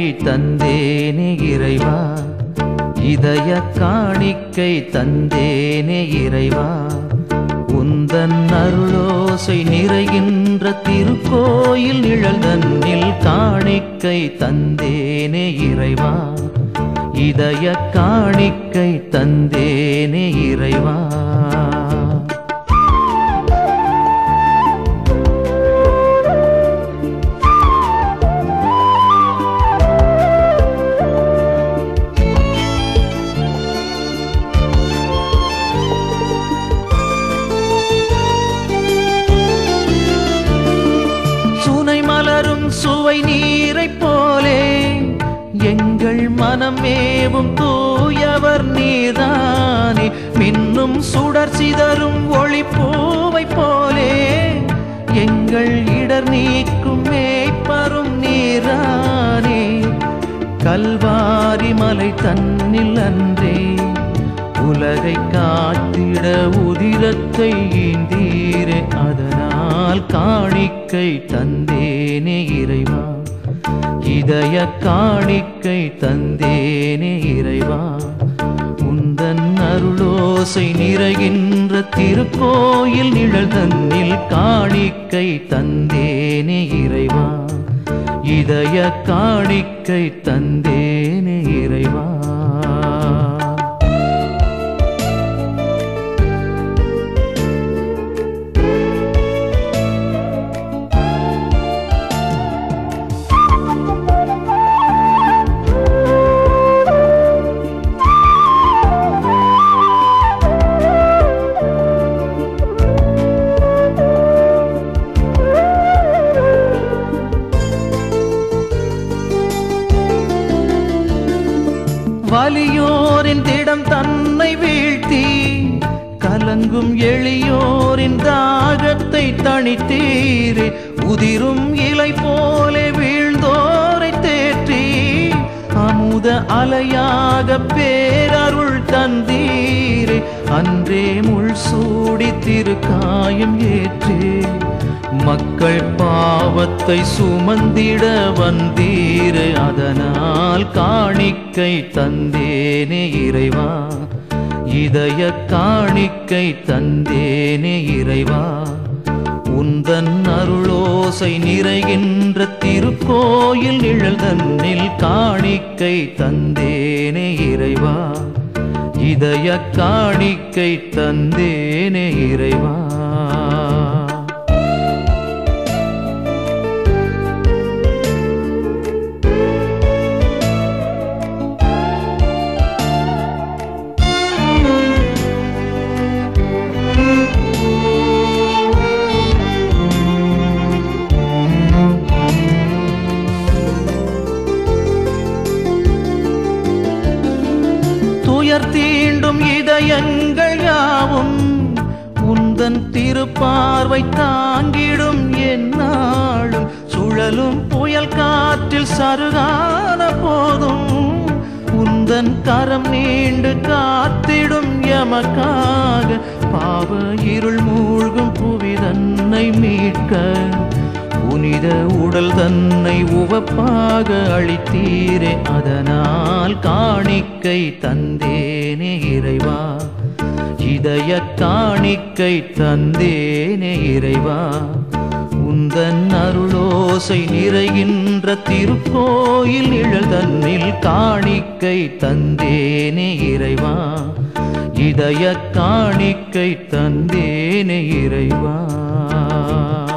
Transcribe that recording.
தந்தேனே இறைவா இதய காணிக்கை தந்தேனே இறைவா உந்தன் அருளோசை நிறைகின்ற திருக்கோயில் நிழல் தன்னில் காணிக்கை தந்தேனே இறைவா இதய காணிக்கை தந்தேனே இறைவா சுனை மலரும் சுவை நீரைப் போலே எங்கள் மனம் மேவும் தூயவர் நீதானே மின்னும் சுடர் சிதறும் ஒளி பூவை போலே எங்கள் இடர் நீக்கும் மேய்ப்பரும் நீரானே கல்வாரி மலை தன்னில் அன்றே உலகை காத்திட உதிரத்தை ஈந்தீரே அதனால் காணிக்கை தந்தேனே இறைவா இதய காணிக்கை தந்தேனே இறைவா உந்தன் அருளோசை நிறைகின்ற திருக்கோயில் நிழல் தன்னில் காணிக்கை தந்தேனே இறைவா இதய காணிக்கை தந்தேனே இறைவா வலியோரின் திடம் தன்னை வீழ்த்தி கலங்கும் எளியோரின் தாகத்தை தணித்தீரே உதிரும் இலை போலே வீழ்ந்தோரை தேற்றி அமுத அலையாக பேரருள் தந்தீரே அன்றே முள் சூடி திருக்காயம் ஏற்றே மக்கள் பாவத்தை சுமந்திட வந்தீரே அதனால் காணிக்கை தந்தேனே இறைவா இதய காணிக்கை தந்தேனே இறைவா உந்தன் அருளோசை நிறைகின்ற திருக்கோயில் நிழல் தன்னில் காணிக்கை தந்தேனே இறைவா இதய காணிக்கை தந்தேனே இறைவா துயர் தீண்டும் இதயங்கள் யாவும் உந்தன் திருப்பார்வை தாங்கிடும் என்னாலும் சுழலும் புயல் காற்றில் சருகான போதும் உந்தன் கரம் நீண்டு காத்திடும் எமக்காக பாவ இருள் மூழ்கும் புவி தன்னை மீட்க புனித உடல் தன்னை உவப்பாக அளித்தீரே அதனால் காணிக்கை தந்தேனே இறைவா இதய காணிக்கை தந்தேனே இறைவா உந்தன் அருளோசை நிறைகின்ற திருக்கோயில் நிழல் தன்னில் காணிக்கை தந்தேனே இறைவா இதய காணிக்கை தந்தேனே இறைவா